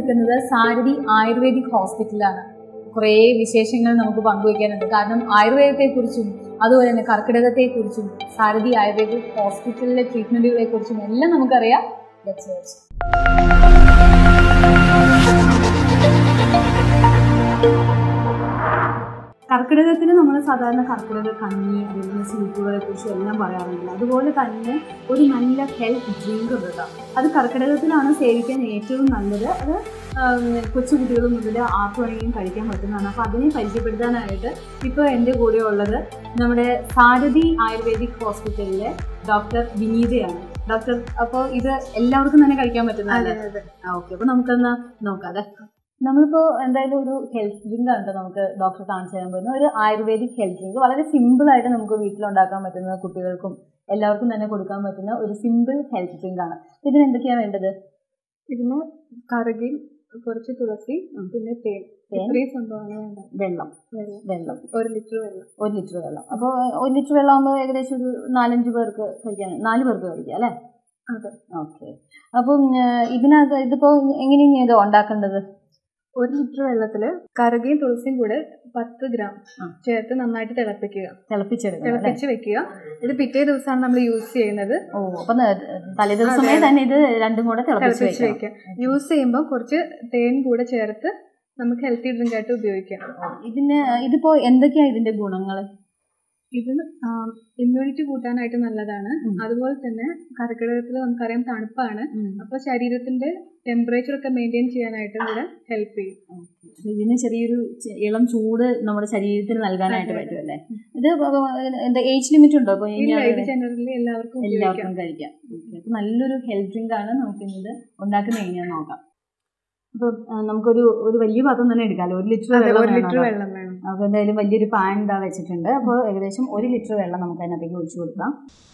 നിൽക്കുന്നത് സാരഥി ആയുർവേദിക് ഹോസ്പിറ്റലാണ് കുറേ വിശേഷങ്ങൾ നമുക്ക് പങ്കുവയ്ക്കാനുണ്ട് കാരണം ആയുർവേദത്തെക്കുറിച്ചും അതുപോലെ തന്നെ കർക്കിടകത്തെക്കുറിച്ചും സാരഥി ആയുർവേദിക് ഹോസ്പിറ്റലിലെ ട്രീറ്റ്മെൻറ്റുകളെ കുറിച്ചും എല്ലാം നമുക്കറിയാം Let's watch. കർക്കിടകത്തിന് നമ്മൾ സാധാരണ കർക്കിടക കഞ്ഞി അല്ലെങ്കിൽ സൂപ്പുകളെ കുറിച്ചും എല്ലാം പറയാറുണ്ട് അതുപോലെ തന്നെ ഒരു നല്ല ഹെൽത്ത് ഡ്രിങ്ക് ഉണ്ട് കേട്ടോ അത് കർക്കിടകത്തിലാണ് സേവിക്കാൻ ഏറ്റവും നല്ലത് അത് ആം, കൊച്ചു കുട്ടികൾ മുതൽ ആർക്കും വേണമെങ്കിലും കഴിക്കാൻ പറ്റുന്നതാണ് അപ്പോൾ അതിനെ പരിചയപ്പെടുത്താനായിട്ട് ഇപ്പോൾ എൻ്റെ കൂടെ ഉള്ളത് നമ്മുടെ സാരഥി ആയുർവേദിക് ഹോസ്പിറ്റലിലെ ഡോക്ടർ വിനീതയാണ് ഡോക്ടർ അപ്പോൾ ഇത് എല്ലാവർക്കും തന്നെ കഴിക്കാൻ പറ്റുന്നതല്ലേ ആ ഓക്കെ അപ്പോൾ നമുക്കൊന്ന് നോക്കാം അതെ നമ്മളിപ്പോൾ എന്തായാലും ഒരു ഹെൽത്ത് ഡ്രിങ്ക് ആണ് ട്ടോ നമുക്ക് ഡോക്ടർ കാണിച്ചു തരാൻ പറ്റുന്ന ഒരു ആയുർവേദിക് ഹെൽത്ത് ഡ്രിങ്ക് വളരെ സിമ്പിൾ ആയിട്ട് നമുക്ക് വീട്ടിലുണ്ടാക്കാൻ പറ്റുന്ന കുട്ടികൾക്കും എല്ലാവർക്കും തന്നെ കൊടുക്കാൻ പറ്റുന്ന ഒരു സിമ്പിൾ ഹെൽത്ത് ഡ്രിങ്ക് ആണ് ഇതിന് എന്തൊക്കെയാണ് വേണ്ടത് ഇതിന് കറുകിൽ കുറച്ച് തുളസി പിന്നെ തേൻ തേൻ? ഇത്രയും സംഭവമാണ് വേണ്ടത് വെള്ളം വെള്ളം വെള്ളം ഒരു ലിറ്റർ വെള്ളം ഒരു ലിറ്റർ വെള്ളം അപ്പോൾ ഒരു ലിറ്റർ വെള്ളം ആകുമ്പോൾ ഏകദേശം ഒരു നാലഞ്ച് പേർക്ക് കഴിക്കാൻ നാല് പേർക്ക് കഴിക്കാം അല്ലേ അതെ ഓക്കെ അപ്പം ആ, ഇതിനകത്ത് ഇതിപ്പോൾ എങ്ങനെയാണ് ഇത് ഉണ്ടാക്കേണ്ടത് ഒരു ലിറ്റർ വെള്ളത്തിൽ കറുകയും തുളസിയും കൂടെ പത്ത് ഗ്രാം ആ. ചേർത്ത് നന്നായിട്ട് തിളപ്പിക്കുക തിളപ്പിച്ചെടുക്കണം അല്ലേ തിളപ്പിച്ച് വെക്കുക ഇത് പിറ്റേ ദിവസമാണ് നമ്മൾ യൂസ് ചെയ്യുന്നത് ഓ അപ്പം തലേദിവസമേ അതെ. തന്നെ ഇത് രണ്ടും കൂടെ തിളപ്പിച്ച് തിളപ്പിച്ച് വെക്കണം വെക്കുക യൂസ് ചെയ്യുമ്പോൾ കുറച്ച് തേൻ കൂടെ ചേർത്ത് നമുക്ക് ഹെൽത്തി ഡ്രിങ്ക് ആയിട്ട് ഉപയോഗിക്കാം ഇതിന് ഇതിപ്പോ എന്തൊക്കെയാ ഇതിന്റെ ഗുണങ്ങൾ ഇത് ഇമ്മ്യൂണിറ്റി കൂട്ടാനായിട്ട് നല്ലതാണ് ഉം. അതുപോലെ തന്നെ കർക്കിടകത്തിൽ നമുക്കറിയാം തണുപ്പാണ് അപ്പൊ ശരീരത്തിന്റെ ടെമ്പറേച്ചർ ഒക്കെ മെയിൻറ്റെയിൻ ചെയ്യാനായിട്ടും കൂടെ ഹെൽപ്പ് ചെയ്യും ഇതിന് ചെറിയൊരു ചെ- ഇളം ചൂട് നമ്മുടെ ശരീരത്തിന് നൽകാനായിട്ട് അതെ, അതെ. പറ്റും അല്ലേ ഇത് പ- പ- എന്താ ഏജ് ലിമിറ്റ് ഉണ്ടോ അപ്പൊ ഇനി ഇല്ല അത് ഇത് ജനറലി എല്ലാവർക്കും ഉപയോഗിക്കാം എല്ലാവർക്കും കഴിക്കാം Okay. അപ്പൊ നല്ലൊരു ഹെൽത്ത് ഡ്രിങ്ക് ആണ് നമുക്ക് ഇന്നത് ഉണ്ടാക്കുന്ന എങ്ങനെയാന്ന് നോക്കാം അപ്പൊ ആ, നമുക്കൊരു ഒരു വലിയ പാത്രം തന്നെ എടുക്കാമല്ലോ ഒരു ലിറ്റർ അതെ വെള്ളം ഒരു ലിറ്റർ വേണം വെള്ളം വേണം അപ്പോൾ എന്തായാലും വലിയൊരു പാൻ ഇതാ വെച്ചിട്ടുണ്ട് അപ്പോൾ ഏകദേശം ഒരു ലിറ്റർ വെള്ളം നമുക്ക് അതിനകത്തേക്ക് ഒഴിച്ചു കൊടുക്കാം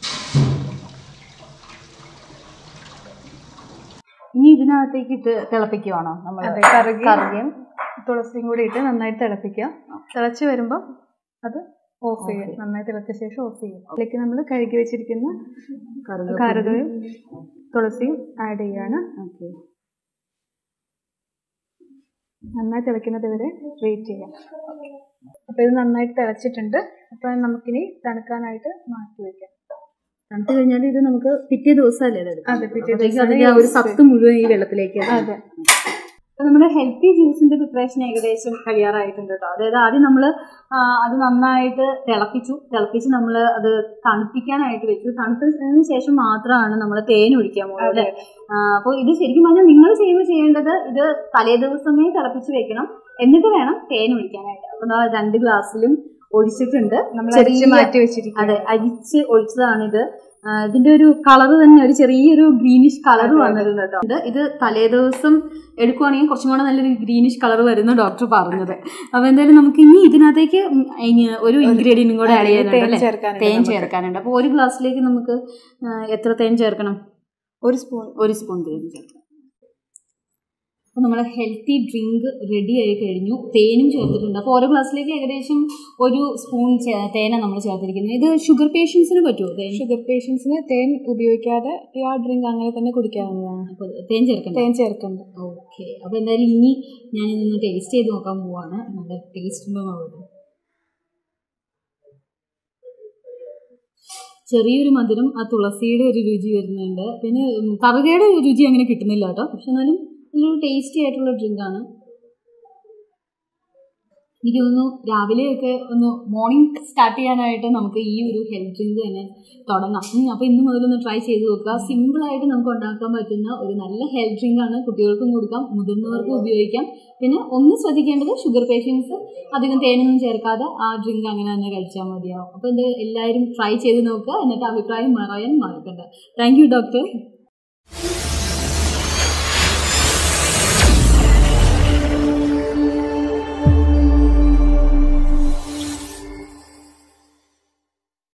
ഇനി ഇതിനകത്തേക്ക് ഇട്ട് തിളപ്പിക്കുവാണോ നമ്മൾ അതെ കറുകയും കറുകയും തുളസിയും കൂടി ഇട്ട് നന്നായിട്ട് തിളപ്പിക്കുക തിളച്ച് വരുമ്പോൾ അത് ഓഫ് Off ചെയ്യുക ചെയ്യും. നന്നായി തിളച്ച ശേഷം ഓഫ് ചെയ്യുക അതിലേക്ക് നമ്മൾ കഴുകി വെച്ചിരിക്കുന്ന കറുക കറുകയും തുളസിയും ആഡ് ചെയ്യുകയാണ് ഓക്കെ നന്നായി തിളയ്ക്കുന്നത് വരെ വെയിറ്റ് ചെയ്യാം അപ്പോൾ ഇത് നന്നായിട്ട് തിളച്ചിട്ടുണ്ട് അപ്പോൾ നമുക്കിനി തണുക്കാനായിട്ട് മാറ്റി വയ്ക്കാം തണുത്ത് കഴിഞ്ഞാൽ ഇത് നമുക്ക് പിറ്റേ ദിവസമല്ലേ ഇത് എടുക്കാം? അതെ പിറ്റേ അപ്പോഴത്തേക്ക് ദിവസം അതിന്റെ ആ ഒരു സത്ത് മുഴുവൻ ഈ വെള്ളത്തിലേക്ക് ഇടണം. അതെ അപ്പൊ നമ്മുടെ ഹെൽത്തി ജ്യൂസിന്റെ പ്രിപ്പറേഷൻ ഏകദേശം കഴിയാറായിട്ടുണ്ട് കേട്ടോ അതായത് ആദ്യം നമ്മൾ അത് നന്നായിട്ട് തിളപ്പിച്ചു തിളപ്പിച്ച് നമ്മൾ അത് തണുപ്പിക്കാനായിട്ട് വെച്ചു തണുത്തതിന് ശേഷം മാത്രമാണ് നമ്മൾ തേൻ ഒഴിക്കാൻ പോകുന്നത് അല്ലേ അപ്പോൾ ഇത് ശരിക്കും പറഞ്ഞാൽ നിങ്ങൾ ചെയ്യുമ്പോൾ ചെയ്യേണ്ടത് ഇത് തലേ ദിവസമേ തിളപ്പിച്ച് വെക്കണം എന്നിട്ട് വേണം തേൻ ഒഴിക്കാനായിട്ട് അപ്പൊ ദാ രണ്ട് ഗ്ലാസ്സിലും ഒഴിച്ചിട്ടുണ്ട് നമ്മൾ ചെറിയ- അരിച്ച് മാറ്റി വെച്ചിരിക്കുക അതെ അരിച്ച് ഒഴിച്ചതാണിത് ആ, ഇതിന്റെ ഒരു കളർ തന്നെ ഒരു ചെറിയൊരു ഗ്രീനിഷ് കളർ അതെ, അതെ. വന്നിട്ടുണ്ട് കേട്ടോ ഇത് ഇത് തലേ ദിവസം എടുക്കുവാണെങ്കിൽ കുറച്ചും കൂടെ നല്ലൊരു ഗ്രീനിഷ് കളർ വരുന്ന ഡോക്ടർ പറഞ്ഞത് അപ്പൊ എന്തായാലും നമുക്ക് ഇനി ഇതിനകത്തേക്ക് ഉം ഇനി ഒരു ഇൻഗ്രീഡിയൻറ്റും കൂടെ ആഡ് ചെയ്യാനുണ്ട് തേൻ അല്ലേ ചേർക്കാനുണ്ട് തേൻ നമുക്ക്. ചേർക്കാനുണ്ട് അപ്പോൾ ഒരു ഗ്ലാസ്സിലേക്ക് നമുക്ക് ആ, എത്ര തേൻ ചേർക്കണം ഒരു സ്പൂൺ ഒരു സ്പൂൺ തേൻ ചേർക്കാം അപ്പോൾ നമ്മുടെ ഹെൽത്തി ഡ്രിങ്ക് റെഡി ആയി കഴിഞ്ഞു തേനും ചേർത്തിട്ടുണ്ട് അപ്പോൾ ഓരോ ഗ്ലാസ്സിലേക്ക് ഏകദേശം ഒരു സ്പൂൺ തേന നമ്മൾ ചേർത്തിരിക്കുന്നത് ഇത് ഷുഗർ പേഷ്യൻസിന് പറ്റുമോ തേൻ ഷുഗർ പേഷ്യൻസിന് തേൻ ഉപയോഗിക്കാതെ ഈ ആ ഡ്രിങ്ക് അങ്ങനെ തന്നെ കുടിക്കാവുന്നതാണ് അപ്പോൾ തേൻ ചേർക്കണ്ട തേൻ ചേർക്കണ്ട ഓക്കെ അപ്പോൾ എന്തായാലും ഇനി ഞാൻ ഇതൊന്ന് ടേസ്റ്റ് ചെയ്ത് നോക്കാൻ പോവാണ് നല്ല ടേസ്റ്റ് ഉണ്ടോ നോക്കട്ടെ ചെറിയൊരു മധുരം ആ തുളസിയുടെ ഒരു രുചി വരുന്നുണ്ട് പിന്നെ ഉം, കറുകയുടെ രുചി അങ്ങനെ കിട്ടുന്നില്ല കേട്ടോ പക്ഷെ എന്നാലും നല്ലൊരു ടേസ്റ്റി ആയിട്ടുള്ള ഡ്രിങ്കാണ് എനിക്ക് തോന്നുന്നു രാവിലെയൊക്കെ ഒന്ന് മോർണിംഗ് സ്റ്റാർട്ട് ചെയ്യാനായിട്ട് നമുക്ക് ഈ ഒരു ഹെൽത്ത് ഡ്രിങ്ക് തന്നെ തുടങ്ങാം ഉം, അപ്പോൾ ഇന്ന് മുതലൊന്ന് ട്രൈ ചെയ്ത് നോക്കുക സിമ്പിളായിട്ട് നമുക്ക് ഉണ്ടാക്കാൻ പറ്റുന്ന ഒരു നല്ല ഹെൽത്ത് ഡ്രിങ്ക് ആണ് കുട്ടികൾക്കും കൊടുക്കാം മുതിർന്നവർക്കും ഉപയോഗിക്കാം പിന്നെ ഒന്ന് ശ്രദ്ധിക്കേണ്ടത് ഷുഗർ പേഷ്യൻസ് അധികം തേനൊന്നും ചേർക്കാതെ ആ ഡ്രിങ്ക് അങ്ങനെ തന്നെ കഴിച്ചാൽ മതിയാവും അപ്പോൾ ഇത് എല്ലാവരും ട്രൈ ചെയ്ത് നോക്കുക എന്നിട്ട് അഭിപ്രായം പറയാൻ മറക്കണ്ട താങ്ക് യു ഡോക്ടർ